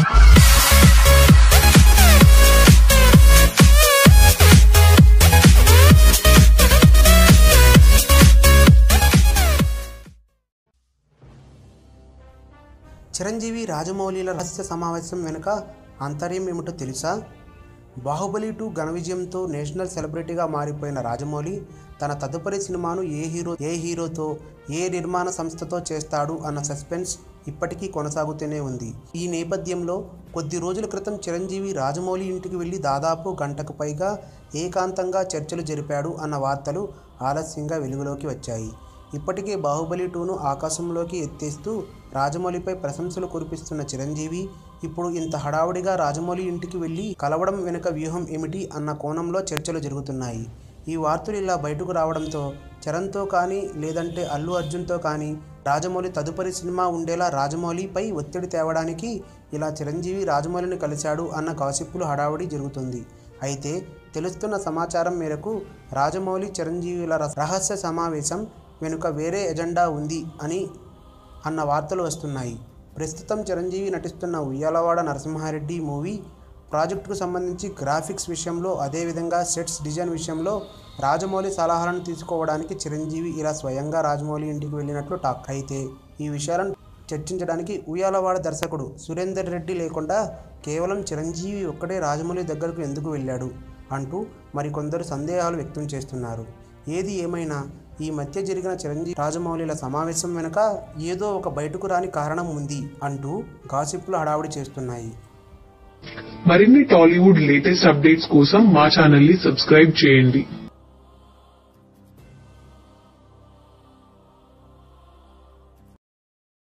చిరంజీవి రాజమౌళిల రహస్య సమావేశం వెనుక ఆంతర్యం ఏమిటో తెలుసా బాహుబలి టూ ఘన విజయంతో నేషనల్ సెలబ్రిటీగా మారిపోయిన రాజమౌళి తన తదుపరి సినిమాను ఏ హీరో ఏ హీరోతో ఏ నిర్మాణ సంస్థతో చేస్తాడు అన్న సస్పెన్స్ ఇప్పటికీ కొనసాగుతూనే ఉంది ఈ నేపథ్యంలో కొద్ది రోజుల క్రితం చిరంజీవి రాజమౌళి ఇంటికి వెళ్ళి దాదాపు గంటకు పైగా ఏకాంతంగా చర్చలు జరిపాడు అన్న వార్తలు ఆలస్యంగా వెలుగులోకి వచ్చాయి ఇప్పటికే బాహుబలి టూను ఆకాశంలోకి ఎత్తేస్తూ రాజమౌళిపై ప్రశంసలు కురిపిస్తున్న చిరంజీవి ఇప్పుడు ఇంత హడావుడిగా రాజమౌళి ఇంటికి వెళ్ళి కలవడం వెనుక వ్యూహం ఏమిటి అన్న కోణంలో చర్చలు జరుగుతున్నాయి ఈ వార్తలు ఇలా బయటకు రావడంతో చరణ్తో కానీ లేదంటే అల్లు అర్జున్తో కానీ రాజమౌళి తదుపరి సినిమా ఉండేలా రాజమౌళిపై ఒత్తిడి తేవడానికి ఇలా చిరంజీవి రాజమౌళిని కలిశాడు అన్న గాసిప్పులు హడావుడి జరుగుతుంది అయితే తెలుస్తున్న సమాచారం మేరకు రాజమౌళి చిరంజీవుల రహ- రహస్య సమావేశం వెనుక వేరే ఎజెండా ఉంది అని అన్న వార్తలు వస్తున్నాయి ప్రస్తుతం చిరంజీవి నటిస్తున్న ఉయ్యాలవాడ నరసింహారెడ్డి మూవీ ప్రాజెక్టుకు సంబంధించి గ్రాఫిక్స్ విషయంలో అదేవిధంగా సెట్స్ డిజైన్ విషయంలో రాజమౌళి సలహాలను తీసుకోవడానికి చిరంజీవి ఇలా స్వయంగా రాజమౌళి ఇంటికి వెళ్ళినట్లు టాక్ అయితే ఈ విషయాలను చర్చించడానికి ఉయ్యాలవాడ దర్శకుడు సురేందర్ రెడ్డి లేకుండా కేవలం చిరంజీవి ఒక్కడే రాజమౌళి దగ్గరకు ఎందుకు వెళ్ళాడు అంటూ మరికొందరు సందేహాలు వ్యక్తం చేస్తున్నారు ఏది ఏమైనా ఈ మధ్య జరిగిన చిరంజీవి రాజమౌళిల సమావేశం వెనుక ఏదో ఒక బయటకు రాని కారణం ఉంది అంటూ గాసిప్లు హడావుడి చేస్తున్నాయి మరిన్ని టాలీవుడ్ లేటెస్ట్ అప్డేట్స్ కోసం మా ఛానల్ ని సబ్స్క్రైబ్ చేయండి